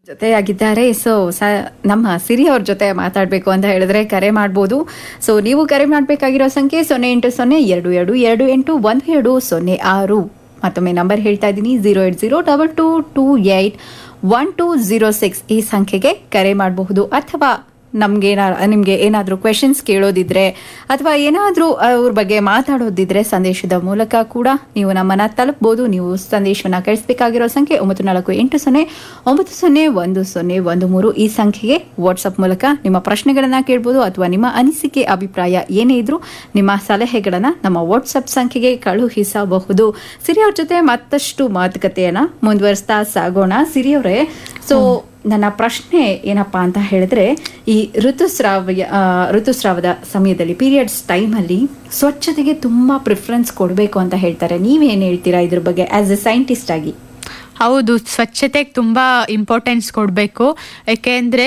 ಜೊತೆಯಾಗಿದ್ದಾರೆ so ಸ ನಮ್ಮ ಸಿರಿ ಅವ್ರ ಜೊತೆ ಮಾತಾಡಬೇಕು ಅಂತ ಹೇಳಿದ್ರೆ ಕರೆ ಮಾಡ್ಬೋದು ಸೊ ನೀವು ಕರೆ ಮಾಡಬೇಕಾಗಿರೋ ಸಂಖ್ಯೆ ಸೊನ್ನೆ ಎಂಟು ಸೊನ್ನೆ ಎರಡು ಎರಡು ಎರಡು ಎಂಟು ಒಂದು ಎರಡು ಸೊನ್ನೆ ಆರು ಮತ್ತೊಮ್ಮೆ ನಂಬರ್ ಹೇಳ್ತಾ ಇದ್ದೀನಿ zero eight zero double two two eight one two zero six ಈ ಸಂಖ್ಯೆಗೆ ಕರೆ ಮಾಡಬಹುದು ಅಥವಾ ನಮ್ಗೆ ನಿಮಗೆ ಏನಾದರೂ ಕ್ವೆಶನ್ಸ್ ಕೇಳೋದಿದ್ರೆ ಅಥವಾ ಏನಾದರೂ ಅವ್ರ ಬಗ್ಗೆ ಮಾತಾಡೋದಿದ್ರೆ ಸಂದೇಶದ ಮೂಲಕ ಕೂಡ ನೀವು ನಮ್ಮನ್ನ ತಲುಪಬಹುದು ನೀವು ಸಂದೇಶವನ್ನ ಕಳಿಸಬೇಕಾಗಿರೋ ಸಂಖ್ಯೆ ಒಂಬತ್ತು ನಾಲ್ಕು ಎಂಟು ಸೊನ್ನೆ ಒಂಬತ್ತು ಸೊನ್ನೆ ಒಂದು ಸೊನ್ನೆ ಒಂದು ಮೂರು ಈ ಸಂಖ್ಯೆಗೆ ವಾಟ್ಸಪ್ ಮೂಲಕ ನಿಮ್ಮ ಪ್ರಶ್ನೆಗಳನ್ನ ಕೇಳ್ಬೋದು ಅಥವಾ ನಿಮ್ಮ ಅನಿಸಿಕೆ ಅಭಿಪ್ರಾಯ ಏನೇ ಇದ್ರೂ ನಿಮ್ಮ ಸಲಹೆಗಳನ್ನ ನಮ್ಮ ವಾಟ್ಸಪ್ ಸಂಖ್ಯೆಗೆ ಕಳುಹಿಸಬಹುದು ಸಿರಿ ಅವ್ರ ಜೊತೆ ಮತ್ತಷ್ಟು ಮಾತುಕತೆಯನ್ನ ಮುಂದುವರಿಸ್ತಾ ಸಾಗೋಣ ಸಿರಿ ಅವರೇ ಸೊ ನನ್ನ ಪ್ರಶ್ನೆ ಏನಪ್ಪಾ ಅಂತ ಹೇಳಿದ್ರೆ ಈ ಋತುಸ್ರಾವ ಆ, ಋತುಸ್ರಾವದ ಸಮಯದಲ್ಲಿ ಪೀರಿಯಡ್ಸ್ ಟೈಮಲ್ಲಿ ಸ್ವಚ್ಛತೆಗೆ ತುಂಬಾ ಪ್ರಿಫರೆನ್ಸ್ ಕೊಡಬೇಕು ಅಂತ ಹೇಳ್ತಾರೆ ನೀವೇನ್ ಹೇಳ್ತೀರಾ ಇದ್ರ ಬಗ್ಗೆ ಆಸ್ ಎ ಸೈಂಟಿಸ್ಟ್ ಆಗಿ ಹೌದು ಸ್ವಚ್ಛತೆಗೆ ತುಂಬ ಇಂಪಾರ್ಟೆನ್ಸ್ ಕೊಡಬೇಕು ಯಾಕೆಂದರೆ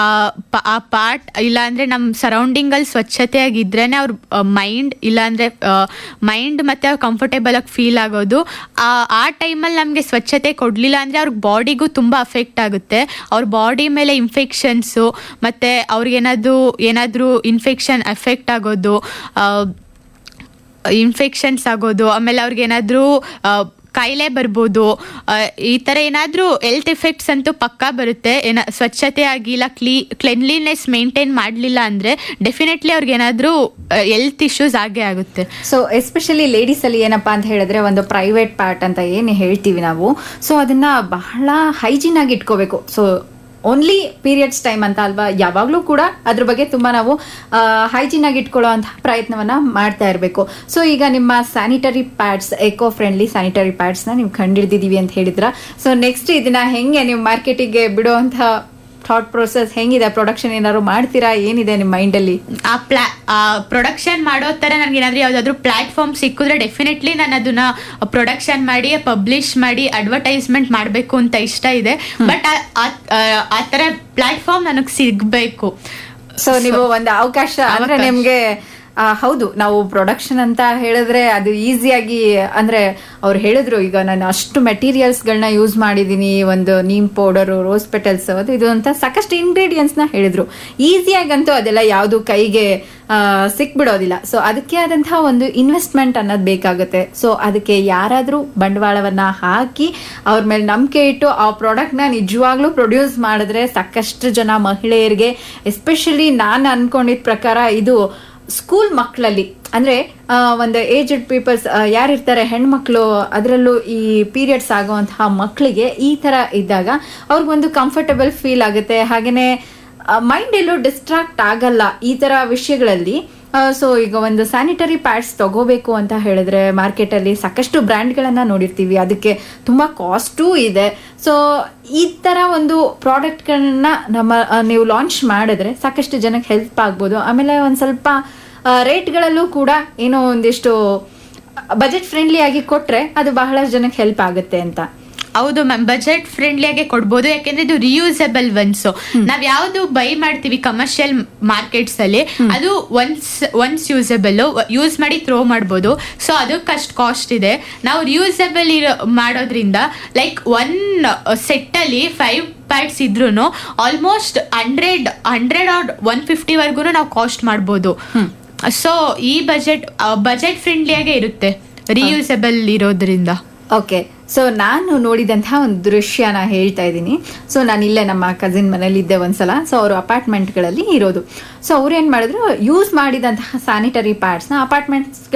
ಆ ಪಾರ್ಟ್ ಇಲ್ಲಾಂದರೆ ನಮ್ಮ ಸರೌಂಡಿಂಗಲ್ಲಿ ಸ್ವಚ್ಛತೆಯಾಗಿದ್ರೇ ಅವ್ರ ಮೈಂಡ್ ಇಲ್ಲಾಂದರೆ ಮೈಂಡ್ ಮತ್ತು ಅವ್ರು ಕಂಫರ್ಟೇಬಲ್ ಆಗಿ ಫೀಲ್ ಆಗೋದು ಆ ಆ ಟೈಮಲ್ಲಿ ನಮಗೆ ಸ್ವಚ್ಛತೆ ಕೊಡಲಿಲ್ಲ ಅಂದರೆ ಅವ್ರ ಬಾಡಿಗೂ ತುಂಬ ಅಫೆಕ್ಟ್ ಆಗುತ್ತೆ ಅವ್ರ ಬಾಡಿ ಮೇಲೆ ಇನ್ಫೆಕ್ಷನ್ಸು ಮತ್ತು ಅವ್ರಿಗೇನಾದರೂ ಏನಾದರೂ ಇನ್ಫೆಕ್ಷನ್ ಎಫೆಕ್ಟ್ ಆಗೋದು ಆ, ಇನ್ಫೆಕ್ಷನ್ಸ್ ಆಗೋದು ಆಮೇಲೆ ಅವ್ರಿಗೇನಾದರೂ ಕಾಯಿಲೆ ಬರ್ಬೋದು ಆ, ಈ ಥರ ಏನಾದರೂ ಹೆಲ್ತ್ ಎಫೆಕ್ಟ್ಸ್ ಅಂತೂ ಪಕ್ಕಾ ಬರುತ್ತೆ ಏನ ಸ್ವಚ್ಛತೆ ಆಗಿಲ್ಲ ಕ್ಲೀ ಕ್ಲೆನ್ಲಿನೆಸ್ ಮೇಂಟೈನ್ ಮಾಡಲಿಲ್ಲ ಅಂದರೆ ಡೆಫಿನೆಟ್ಲಿ ಅವ್ರಿಗೇನಾದರೂ ಹೆಲ್ತ್ ಇಶ್ಯೂಸ್ ಆಗೇ ಆಗುತ್ತೆ ಸೊ ಎಸ್ಪೆಷಲಿ ಲೇಡೀಸ್ ಅಲ್ಲಿ ಏನಪ್ಪಾ ಅಂತ ಹೇಳಿದ್ರೆ ಒಂದು ಪ್ರೈವೇಟ್ ಪಾರ್ಟ್ ಅಂತ ಏನು ಹೇಳ್ತೀವಿ ನಾವು ಸೊ ಅದನ್ನ ಬಹಳ ಹೈಜೀನ್ ಆಗಿ ಇಟ್ಕೋಬೇಕು ಸೊ ಓನ್ಲಿ ಪೀರಿಯಡ್ಸ್ ಟೈಮ್ ಅಂತ ಅಲ್ವಾ ಯಾವಾಗಲೂ ಕೂಡ ಅದ್ರ ಬಗ್ಗೆ ತುಂಬಾ ನಾವು ಹೈಜೀನ್ ಆಗಿ ಇಟ್ಕೊಳ್ಳೋ ಅಂತಹ ಪ್ರಯತ್ನವನ್ನ ಮಾಡ್ತಾ ಇರಬೇಕು ಸೊ ಈಗ ನಿಮ್ಮ sanitary pads eco friendly sanitary ಪ್ಯಾಡ್ಸ್ನ ನೀವು ಕಂಡಿಡ್ದಿದೀವಿ ಅಂತ ಹೇಳಿದ್ರ ಸೊ ನೆಕ್ಸ್ಟ್ ಇದನ್ನ ಹೆಂಗೆ ನೀವು ಮಾರ್ಕೆಟಿಗೆ ಬಿಡುವಂತ ಥಾಟ್ ಪ್ರೊಸೆಸ್ ಹೆಂಗಿದೆ ಪ್ರೊಡಕ್ಷನ್ ಏನಾದ್ರು ಮಾಡ್ತೀರಾ ಏನಿದೆ ನಿಮ್ಮ ಮೈಂಡಲ್ಲಿ ಆ ಪ್ಲಾ ಪ್ರೊಡಕ್ಷನ್ ಮಾಡೋ ಥರ ನನಗೆ ಏನಾದರೂ ಯಾವುದಾದ್ರೂ ಪ್ಲ್ಯಾಟ್ಫಾರ್ಮ್ ಸಿಕ್ಕಿದ್ರೆ ಡೆಫಿನೆಟ್ಲಿ ನಾನು ಅದನ್ನ ಪ್ರೊಡಕ್ಷನ್ ಮಾಡಿ ಪಬ್ಲಿಷ್ ಮಾಡಿ ಅಡ್ವರ್ಟೈಸ್ಮೆಂಟ್ ಮಾಡಬೇಕು ಅಂತ ಇಷ್ಟ ಇದೆ ಬಟ್ ಆ ಥರ ಪ್ಲ್ಯಾಟ್ಫಾರ್ಮ್ ನನಗೆ ಸಿಗಬೇಕು ಸೊ ನೀವು ಒಂದು ಅವಕಾಶ ಅಂದ್ರೆ ಅವಕಾಶ. ನಿಮ್ಗೆ ಆ, ಹೌದು ನಾವು ಪ್ರೊಡಕ್ಷನ್ ಅಂತ ಹೇಳಿದ್ರೆ ಅದು ಈಸಿಯಾಗಿ ಅಂದ್ರೆ ಅವ್ರು ಹೇಳಿದ್ರು ಈಗ ನಾನು ಅಷ್ಟು ಮೆಟೀರಿಯಲ್ಸ್ ಗಳನ್ನ ಯೂಸ್ ಮಾಡಿದೀನಿ ಒಂದು ನೀಮ್ ಪೌಡರ್ ರೋಸ್ ಪೆಟಲ್ಸ್ ಅದು ಇದು ಅಂತ ಸಾಕಷ್ಟು ಇಂಗ್ರೀಡಿಯೆಂಟ್ಸ್ ನ ಹೇಳಿದ್ರು ಈಸಿಯಾಗಂತೂ ಅದೆಲ್ಲ ಯಾವುದು ಕೈಗೆ ಆ, ಸಿಕ್ಬಿಡೋದಿಲ್ಲ ಸೊ ಅದಕ್ಕೆ ಆದಂತಹ ಒಂದು ಇನ್ವೆಸ್ಟ್ಮೆಂಟ್ ಅನ್ನೋದು ಬೇಕಾಗುತ್ತೆ ಸೊ ಅದಕ್ಕೆ ಯಾರಾದ್ರೂ ಬಂಡವಾಳವನ್ನ ಹಾಕಿ ಅವ್ರ ಮೇಲೆ ನಂಬಿಕೆ ಇಟ್ಟು ಆ ಪ್ರಾಡಕ್ಟ್ ನ ನಿಜವಾಗ್ಲೂ ಪ್ರೊಡ್ಯೂಸ್ ಮಾಡಿದ್ರೆ ಸಾಕಷ್ಟು ಜನ ಮಹಿಳೆಯರಿಗೆ ಎಸ್ಪೆಷಲಿ ನಾನು ಅನ್ಕೊಂಡಿದ್ ಪ್ರಕಾರ ಇದು ಸ್ಕೂಲ್ ಮಕ್ಕಳಲ್ಲಿ ಅಂದ್ರೆ ಆ, ಒಂದು ಏಜ್ಡ್ ಪೀಪಲ್ಸ್ ಯಾರಿರ್ತಾರೆ ಹೆಣ್ಮಕ್ಳು ಅದರಲ್ಲೂ ಈ ಪೀರಿಯಡ್ಸ್ ಆಗುವಂತಹ ಮಕ್ಕಳಿಗೆ ಈ ತರ ಇದ್ದಾಗ ಅವ್ರಿಗೊಂದು ಕಂಫರ್ಟಬಲ್ ಫೀಲ್ ಆಗುತ್ತೆ ಹಾಗೇನೆ ಮೈಂಡ್ ಎಲ್ಲೂ ಡಿಸ್ಟ್ರಾಕ್ಟ್ ಆಗಲ್ಲ ಈ ತರ ವಿಷಯಗಳಲ್ಲಿ ಸೊ ಈಗ ಒಂದು ಸ್ಯಾನಿಟರಿ ಪ್ಯಾಡ್ಸ್ ತಗೋಬೇಕು ಅಂತ ಹೇಳಿದ್ರೆ ಮಾರ್ಕೆಟಲ್ಲಿ ಸಾಕಷ್ಟು ಬ್ರ್ಯಾಂಡ್ಗಳನ್ನ ನೋಡಿರ್ತೀವಿ ಅದಕ್ಕೆ ತುಂಬಾ ಕಾಸ್ಟೂ ಇದೆ ಸೊ ಈ ತರ ಒಂದು ಪ್ರಾಡಕ್ಟ್ಗಳನ್ನ ನಮ್ಮ ಆ, ನೀವು ಲಾಂಚ್ ಮಾಡಿದ್ರೆ ಸಾಕಷ್ಟು ಜನಕ್ಕೆ ಹೆಲ್ಪ್ ಆಗ್ಬೋದು ಆಮೇಲೆ ಒಂದು ಸ್ವಲ್ಪ ರೇಟ್ಗಳಲ್ಲೂ ಕೂಡ ಏನೋ ಒಂದಿಷ್ಟು ಬಜೆಟ್ ಫ್ರೆಂಡ್ಲಿ ಆಗಿ ಕೊಟ್ರೆ ಅದು ಬಹಳಷ್ಟು ಜನಕ್ಕೆ ಹೆಲ್ಪ್ ಆಗುತ್ತೆ ಅಂತ ಹೌದು ಮ್ಯಾಮ್ ಬಜೆಟ್ ಫ್ರೆಂಡ್ಲಿಯಾಗೆ ಕೊಡ್ಬೋದು ಯಾಕೆಂದ್ರೆ ಇದು ರಿಯೂಸಬಲ್ ಒನ್ಸ್ ನಾವ್ ಯಾವ್ದು ಬೈ ಮಾಡ್ತೀವಿ ಕಮರ್ಷಿಯಲ್ ಮಾರ್ಕೆಟ್ಸ್ ಅಲ್ಲಿ ಅದು ಒನ್ಸ್ ಒನ್ಸ್ ಯೂಸಬಲ್ ಯೂಸ್ ಮಾಡಿ ಥ್ರೋ ಮಾಡ್ಬೋದು ಸೊ ಅದಕ್ಕಷ್ಟು ಕಾಸ್ಟ್ ಇದೆ ನಾವು ರಿಯೂಸಬಲ್ ಇರೋ ಮಾಡೋದ್ರಿಂದ ಲೈಕ್ ಒನ್ ಸೆಟ್ ಅಲ್ಲಿ ಫೈವ್ ಪ್ಯಾಡ್ಸ್ ಇದ್ರೂ almost hundred hundred or one ಫಿಫ್ಟಿವರೆಗೂ ನಾವು ಕಾಸ್ಟ್ ಮಾಡ್ಬೋದು ಸೊ ಈ ಬಜೆಟ್ ಬಜೆಟ್ ಫ್ರೆಂಡ್ಲಿಯಾಗೆ ಇರುತ್ತೆ ರಿಯೂಸಬಲ್ ಇರೋದ್ರಿಂದ ಓಕೆ ಸೊ ನಾನು ನೋಡಿದಂತಹ ಒಂದು ದೃಶ್ಯನ ಹೇಳ್ತಾ ಇದ್ದೀನಿ ಸೊ ನಾನು ಇಲ್ಲೇ ನಮ್ಮ ಕಸಿನ್ ಮನೇಲಿ ಇದ್ದೆ ಒಂದ್ಸಲ ಸೊ ಅವರು ಅಪಾರ್ಟ್ಮೆಂಟ್ಗಳಲ್ಲಿ ಇರೋದು ಸೊ ಅವ್ರು ಏನು ಮಾಡಿದ್ರು ಯೂಸ್ ಮಾಡಿದಂತಹ ಸ್ಯಾನಿಟರಿ ಪ್ಯಾಡ್ಸ್ನ ಅಪಾರ್ಟ್ಮೆಂಟ್ಸ್